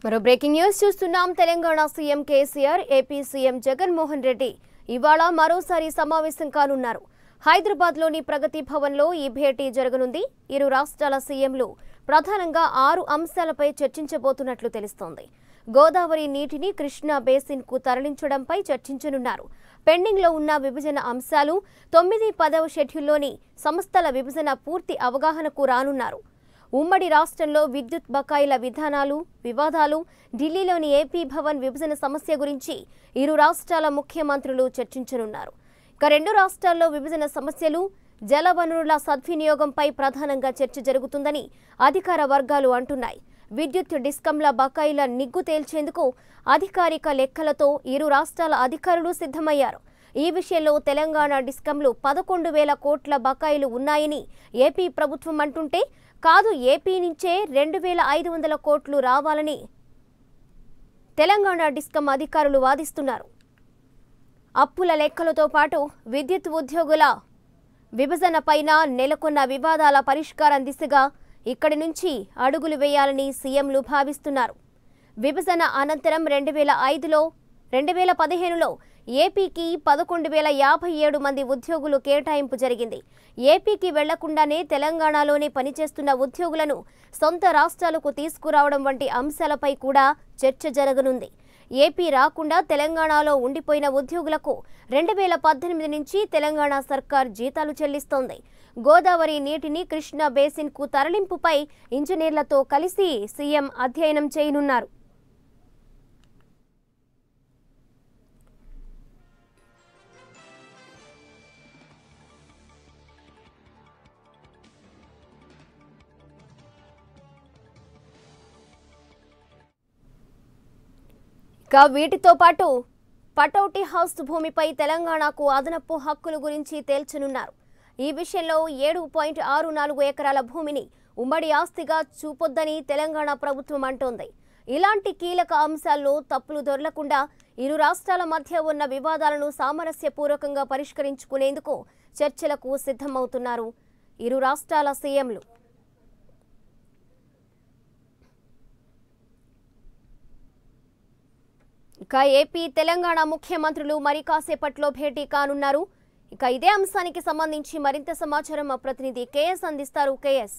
మరో breaking news చూస్తున్నాం Telangana CM KCR AP CM Jaganmohan Reddy ఇవాళ మరోసారి సమావేశం కానున్నారు హైదరాబాద్లోని ప్రగతి భవన్లో ఈ భేటీ జరగనుంది ఇరు రాష్ట్రాల సీఎంలు ప్రధానంగా ఆరు అంశాలపై చర్చించబోతున్నట్లు తెలుస్తోంది గోదావరి నీటిని కృష్ణా బేసిన్కు తరలించడంపై చర్చించనున్నారు పెండింగ్లో ఉన్న విభజన అంశాలు తొమ్మిది పదవ షెడ్యూల్లోని సంస్థల విభజన పూర్తి అవగాహనకు రానున్నారు ఉమ్మడి రాష్ట్రంలో విద్యుత్ బకాయిల విధానాలు వివాదాలు ఢిల్లీలోని ఏపీ భవన్ విభజన సమస్య గురించి ఇరు రాష్ట్రాల ముఖ్యమంత్రులు చర్చించనున్నారు ఇక రెండు రాష్ట్రాల్లో విభజన సమస్యలు జలవనరుల సద్వినియోగంపై ప్రధానంగా చర్చ జరుగుతుందని అధికార వర్గాలు అంటున్నాయి విద్యుత్ డిస్కంల బకాయిల నిగ్గు తేల్చేందుకు అధికారిక లెక్కలతో ఇరు రాష్ట్రాల అధికారులు సిద్ధమయ్యారు ఈ విషయంలో తెలంగాణ డిస్కంలు పదకొండు వేల కోట్ల బకాయిలు ఉన్నాయని ఏపీ ప్రభుత్వం అంటుంటే కాదు ఏపీ నుంచే రెండు వేల ఐదు వందల కోట్లు రావాలని తెలంగాణ డిస్కం అధికారులు వాదిస్తున్నారు అప్పుల లెక్కలతో పాటు విద్యుత్ ఉద్యోగుల విభజన పైన నెలకొన్న వివాదాల పరిష్కారం దిశగా ఇక్కడి నుంచి అడుగులు వేయాలని సీఎంలు భావిస్తున్నారు విభజన అనంతరం రెండు వేల ఐదులో రెండు వేల పదిహేనులో ఏపీకి పదకొండు వేల యాభై ఏడు మంది ఉద్యోగులు కేటాయింపు జరిగింది ఏపీకి వెళ్లకుండానే తెలంగాణలోనే పనిచేస్తున్న ఉద్యోగులను సొంత రాష్ట్రాలకు తీసుకురావడం వంటి అంశాలపై కూడా చర్చ జరగనుంది ఏపీ రాకుండా తెలంగాణలో ఉండిపోయిన ఉద్యోగులకు రెండు వేల పద్దెనిమిది నుంచి తెలంగాణ సర్కార్ జీతాలు చెల్లిస్తోంది గోదావరి నీటిని కృష్ణా బేసిన్కు తరలింపుపై ఇంజనీర్లతో కలిసి సీఎం అధ్యయనం చేయనున్నారు ఇక వీటితో పాటు పటౌటి హౌస్ భూమిపై తెలంగాణకు అదనపు హక్కుల గురించి తేల్చనున్నారు ఈ విషయంలో ఏడు పాయింట్ ఆరు నాలుగు ఎకరాల భూమిని ఉమ్మడి ఆస్తిగా చూపొద్దని తెలంగాణ ప్రభుత్వం అంటోంది ఇలాంటి కీలక అంశాల్లో తప్పులు దొరలకుండా ఇరు రాష్ట్రాల మధ్య ఉన్న వివాదాలను సామరస్యపూర్వకంగా పరిష్కరించుకునేందుకు చర్చలకు సిద్ధమవుతున్నారు ఇరు రాష్ట్రాల సీఎంలు ఇక ఏపీ తెలంగాణ ముఖ్యమంత్రులు మరి కాసేపట్లో భేటీ కానున్నారు ఇక ఇదే అంశానికి సంబంధించి మరింత సమాచారం మా ప్రతినిధి కేఎస్ అందిస్తారు కేఎస్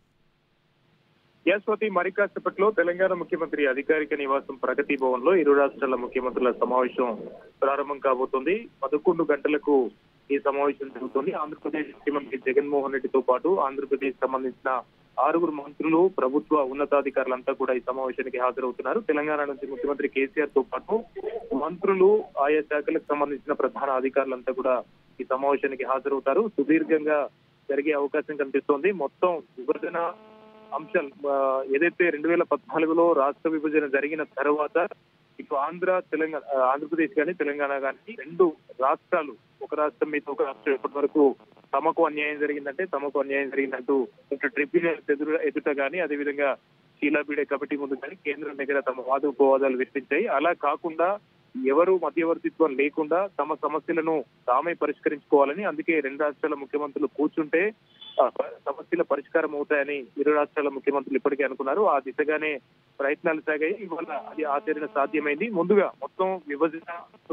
యాస్వతి మరి కాసేపట్లో తెలంగాణ ముఖ్యమంత్రి అధికారిక నివాసం ప్రగతి భవన్ లో ఇరు రాష్ట్రాల ముఖ్యమంత్రుల సమావేశం ప్రారంభం కాబోతుంది పదకొండు గంటలకు ఈ సమావేశం జరుగుతుంది ఆంధ్రప్రదేశ్ ముఖ్యమంత్రి జగన్మోహన్ రెడ్డితో పాటు ఆంధ్రప్రదేశ్ సంబంధించిన ఆరుగురు మంత్రులు ప్రభుత్వ ఉన్నతాధికారులంతా కూడా ఈ సమావేశానికి హాజరవుతున్నారు తెలంగాణ నుంచి ముఖ్యమంత్రి కేసీఆర్ తో పాటు మంత్రులు ఆయా శాఖలకు సంబంధించిన ప్రధాన అధికారులంతా కూడా ఈ సమావేశానికి హాజరవుతారు సుదీర్ఘంగా జరిగే అవకాశం కనిపిస్తోంది మొత్తం విభజన అంశాలు ఆ, ఏదైతే రెండు వేల పద్నాలుగులో రాష్ట్ర విభజన జరిగిన తర్వాత ఇటు ఆంధ్ర తెలంగాణ ఆ, ఆంధ్రప్రదేశ్ కానీ తెలంగాణ కానీ రెండు రాష్ట్రాలు ఒక రాష్ట్రం మీద ఒక రాష్ట్రం ఇప్పటి వరకు తమకు అన్యాయం జరిగిందంటే తమకు అన్యాయం జరిగిందంటూ ఇటు ట్రిబ్యునల్ ఎదురు ఎదుట కానీ అదేవిధంగా శీలాబీడే కమిటీ ముందు కానీ కేంద్రం దగ్గర తమ వాదోపవాదాలు వినిపించాయి అలా కాకుండా ఎవరు మధ్యవర్తిత్వం లేకుండా తమ సమస్యలను తామే పరిష్కరించుకోవాలని అందుకే రెండు రాష్ట్రాల ముఖ్యమంత్రులు కూర్చుంటే ఆ, సమస్యల పరిష్కారం అవుతాయని ఇరు రాష్ట్రాల ముఖ్యమంత్రులు ఇప్పటికే అనుకున్నారు ఆ దిశగానే ప్రయత్నాలు సాగాయి ఇవాళ అది ఆచరణ సాధ్యమైంది ముందుగా మొత్తం విభజన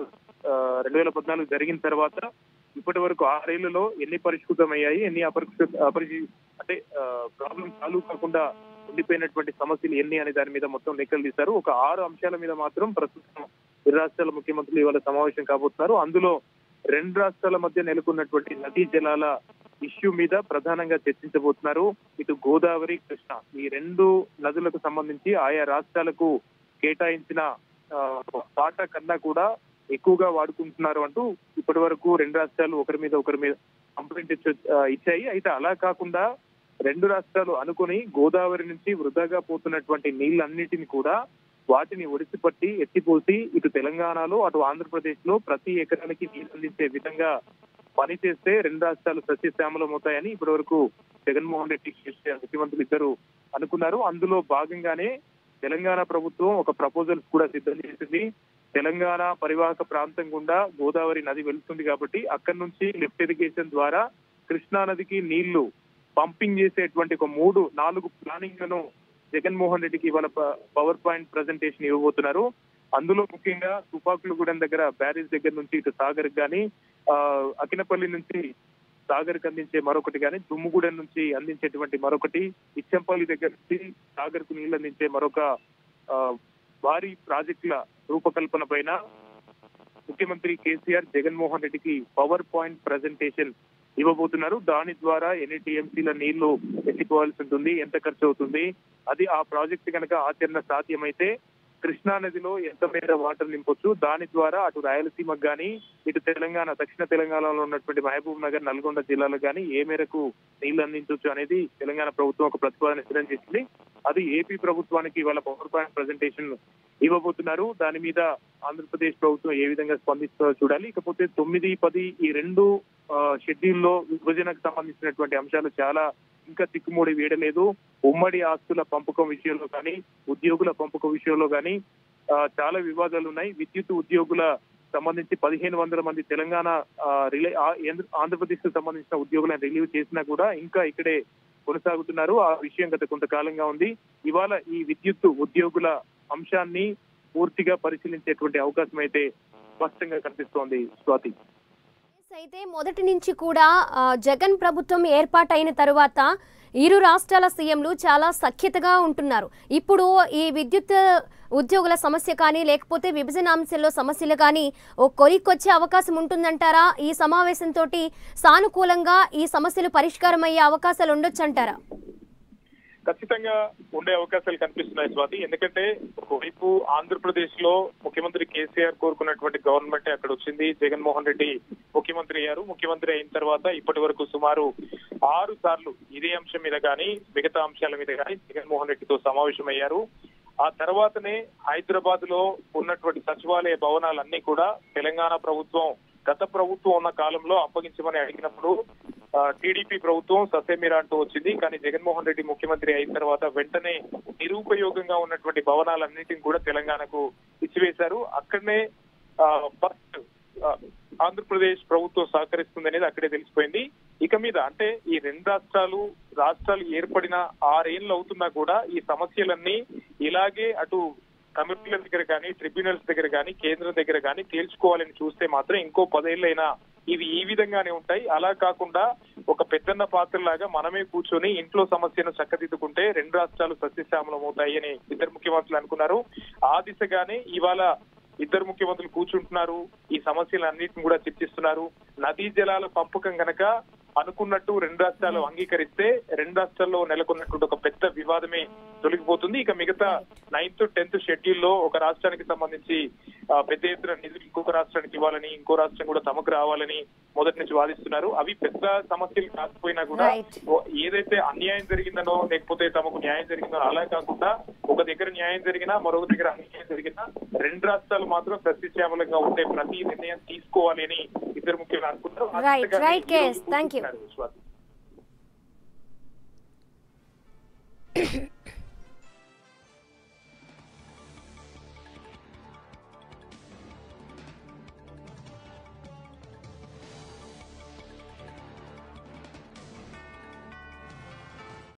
రెండు వేల పద్నాలుగు జరిగిన తర్వాత ఇప్పటి వరకు ఆరేళ్లలో ఎన్ని పరిష్కృతమయ్యాయి ఎన్ని అపరిష్కృత అపరిచి అంటే ప్రాబ్లం సాల్వ్ కాకుండా ఉండిపోయినటువంటి సమస్యలు ఎన్ని అనే దాని మీద మొత్తం లెక్కలు తీశారు ఒక ఆరు అంశాల మీద మాత్రం ప్రస్తుతం ఇరు రాష్ట్రాల ముఖ్యమంత్రులు ఇవాళ సమావేశం కాబోతున్నారు అందులో రెండు రాష్ట్రాల మధ్య నెలకొన్నటువంటి నదీ జలాల ఇష్యూ మీద ప్రధానంగా చర్చించబోతున్నారు ఇటు గోదావరి కృష్ణ ఈ రెండు నదులకు సంబంధించి ఆయా రాష్ట్రాలకు కేటాయించిన ఆ, వాటా కన్నా కూడా ఎక్కువగా వాడుకుంటున్నారు అంటూ ఇప్పటి వరకు రెండు రాష్ట్రాలు ఒకరి మీద ఒకరి మీద కంప్లైంట్ ఇచ్చ- ఆ, ఇచ్చాయి అయితే అలా కాకుండా రెండు రాష్ట్రాలు అనుకుని గోదావరి నుంచి వృధాగా పోతున్నటువంటి నీళ్ళన్నిటిని కూడా వాటిని ఒడిసిపట్టి ఎత్తిపోసి ఇటు తెలంగాణలో అటు ఆంధ్రప్రదేశ్ లో ప్రతి ఎకరానికి నీళ్ళు అందించే విధంగా పని చేస్తే రెండు రాష్ట్రాలు సస్యశ్యామలం అవుతాయని ఇప్పటి వరకు జగన్మోహన్ రెడ్డి కేసీఆర్ ముఖ్యమంత్రులు ఇద్దరు అనుకున్నారు అందులో భాగంగానే తెలంగాణ ప్రభుత్వం ఒక ప్రపోజల్స్ కూడా సిద్ధం చేసింది తెలంగాణ పరివాహక ప్రాంతం గుండా గోదావరి నది వెళ్తుంది కాబట్టి అక్కడి నుంచి లిఫ్ట్ ఇరిగేషన్ ద్వారా కృష్ణా నదికి నీళ్లు పంపింగ్ చేసేటువంటి ఒక మూడు నాలుగు ప్లానింగ్ లను జగన్మోహన్ రెడ్డికి ఇవాళ ప- పవర్ పాయింట్ ప్రజెంటేషన్ ఇవ్వబోతున్నారు అందులో ముఖ్యంగా తుపాకులగూడెం దగ్గర బ్యారేజ్ దగ్గర నుంచి ఇటు సాగర్ గాని ఆ, అకినపల్లి నుంచి సాగర్ కి అందించే మరొకటి కానీ దుమ్ముగూడెం నుంచి అందించేటువంటి మరొకటి ఇచ్చంపల్లి దగ్గర నుంచి సాగర్ కు నీళ్లు అందించే మరొక ఆ, భారీ ప్రాజెక్టుల రూపకల్పన పైన ముఖ్యమంత్రి కేసీఆర్ జగన్మోహన్ రెడ్డికి పవర్ పాయింట్ ప్రజెంటేషన్ ఇవ్వబోతున్నారు దాని ద్వారా ఎన్ని టీఎంసీల నీళ్లు ఎత్తిపోవాల్సి ఉంటుంది ఎంత ఖర్చు అవుతుంది అది ఆ ప్రాజెక్ట్ కనుక ఆచరణ సాధ్యమైతే కృష్ణా నదిలో ఎంత మేర వాటర్ నింపొచ్చు దాని ద్వారా అటు రాయలసీమకు గాని ఇటు తెలంగాణ దక్షిణ తెలంగాణలో ఉన్నటువంటి మహబూబ్ నగర్ నల్గొండ జిల్లాలకు గాని ఏ మేరకు నీళ్లు అందించవచ్చు అనేది తెలంగాణ ప్రభుత్వం ఒక ప్రతిపాదన సిద్ధం చేసింది అది ఏపీ ప్రభుత్వానికి ఇవాళ పవర్ పాయింట్ ప్రజెంటేషన్ ఇవ్వబోతున్నారు దాని మీద ఆంధ్రప్రదేశ్ ప్రభుత్వం ఏ విధంగా స్పందిస్తుందో చూడాలి ఇకపోతే తొమ్మిది పది ఈ రెండు షెడ్యూల్ లో విభజనకు సంబంధించినటువంటి అంశాలు చాలా ఇంకా తిక్కుముడి వీడలేదు ఉమ్మడి ఆస్తుల పంపకం విషయంలో కానీ ఉద్యోగుల పంపకం విషయంలో కానీ ఆ, చాలా వివాదాలు ఉన్నాయి విద్యుత్ ఉద్యోగుల సంబంధించి పదిహేను వందల మంది తెలంగాణ ఆ, రిలే ఆ- ఏంద్ర- ఆంధ్రప్రదేశ్ కు సంబంధించిన ఉద్యోగులను రిలీవ్ చేసినా కూడా ఇంకా ఇక్కడే కొనసాగుతున్నారు ఆ విషయం గత కొంతకాలంగా ఉంది ఇవాళ ఈ విద్యుత్ ఉద్యోగుల అంశాన్ని పూర్తిగా పరిశీలించేటువంటి అవకాశం అయితే స్పష్టంగా కనిపిస్తోంది స్వాతి అయితే మొదటి నుంచి కూడా ఆ, జగన్ ప్రభుత్వం ఏర్పాటైన తరువాత ఇరు రాష్ట్రాల సీఎంలు చాలా సఖ్యతగా ఉంటున్నారు ఇప్పుడు ఈ విద్యుత్ ఉద్యోగుల సమస్య కానీ లేకపోతే విభజన అంశంలో సమస్యలు కానీ ఓ కొలిక్కొచ్చే అవకాశం ఉంటుందంటారా ఈ సమావేశంతో సానుకూలంగా ఈ సమస్యలు పరిష్కారం అయ్యే అవకాశాలు ఉండొచ్చంటారా ఖచ్చితంగా ఉండే అవకాశాలు కనిపిస్తున్నాయి స్వాతి ఎందుకంటే ఒకవైపు ఆంధ్రప్రదేశ్ లో ముఖ్యమంత్రి కేసీఆర్ కోరుకున్నటువంటి గవర్నమెంట్ అక్కడ వచ్చింది జగన్మోహన్ రెడ్డి ముఖ్యమంత్రి అయ్యారు ముఖ్యమంత్రి అయిన తర్వాత ఇప్పటి వరకు సుమారు ఆరు సార్లు ఇదే అంశం మీద కానీ మిగతా అంశాల మీద కానీ జగన్మోహన్ రెడ్డితో సమావేశమయ్యారు ఆ తర్వాతనే హైదరాబాద్ లో ఉన్నటువంటి సచివాలయ భవనాలన్నీ కూడా తెలంగాణ ప్రభుత్వం గత ప్రభుత్వం ఉన్న కాలంలో అప్పగించమని అడిగినప్పుడు టీడీపీ ప్రభుత్వం ససేమిరా అంటూ వచ్చింది కానీ జగన్మోహన్ రెడ్డి ముఖ్యమంత్రి అయిన తర్వాత వెంటనే నిరుపయోగంగా ఉన్నటువంటి భవనాలన్నింటిని కూడా తెలంగాణకు ఇచ్చివేశారు అక్కడనే ఫస్ట్ ఆంధ్రప్రదేశ్ ప్రభుత్వం సహకరిస్తుంది అనేది అక్కడే తెలిసిపోయింది ఇక మీద అంటే ఈ రెండు రాష్ట్రాలు రాష్ట్రాలు ఏర్పడిన ఆరేళ్లు అవుతున్నా కూడా ఈ సమస్యలన్నీ ఇలాగే అటు కమిటీల దగ్గర కానీ ట్రిబ్యునల్స్ దగ్గర కానీ కేంద్రం దగ్గర కానీ తేల్చుకోవాలని చూస్తే మాత్రం ఇంకో పదేళ్ళైనా ఇవి ఈ విధంగానే ఉంటాయి అలా కాకుండా ఒక పెద్దన్న పాత్రలాగా మనమే కూర్చొని ఇంట్లో సమస్యను చక్కదిద్దుకుంటే రెండు రాష్ట్రాలు సస్యశ్యామలం అవుతాయి అని ఇద్దరు ముఖ్యమంత్రులు అనుకున్నారు ఆ దిశగానే ఇవాళ ఇద్దరు ముఖ్యమంత్రులు కూర్చుంటున్నారు ఈ సమస్యలన్నింటిని కూడా చర్చిస్తున్నారు నదీ జలాల పంపకం గనక అనుకున్నట్టు రెండు రాష్ట్రాలు అంగీకరిస్తే రెండు రాష్ట్రాల్లో నెలకొన్నటువంటి ఒక పెద్ద వివాదమే తొలగిపోతుంది ఇక మిగతా నైన్త్ టెన్త్ షెడ్యూల్ లో ఒక రాష్ట్రానికి సంబంధించి ఆ, పెద్ద ఎత్తున నిధులు ఇంకొక రాష్ట్రానికి ఇవ్వాలని ఇంకో రాష్ట్రం కూడా తమకు రావాలని మొదటి నుంచి వాదిస్తున్నారు అవి పెద్ద సమస్యలు కాకపోయినా కూడా Right. ఓ- ఏదైతే అన్యాయం జరిగిందనో లేకపోతే తమకు న్యాయం జరిగిందో అలా కాకుండా ఒక దగ్గర న్యాయం జరిగినా మరొక దగ్గర అన్యాయం జరిగినా రెండు రాష్ట్రాలు మాత్రం సస్యశ్యామలంగా ఉండే ప్రతి నిర్ణయం తీసుకోవాలి అని ఇద్దరు ముఖ్యులు అనుకుంటారు ఆ Right, దిశగానే right, ఈ రోజు Kes. Thank you. కూర్చున్నారు, స్వాతి.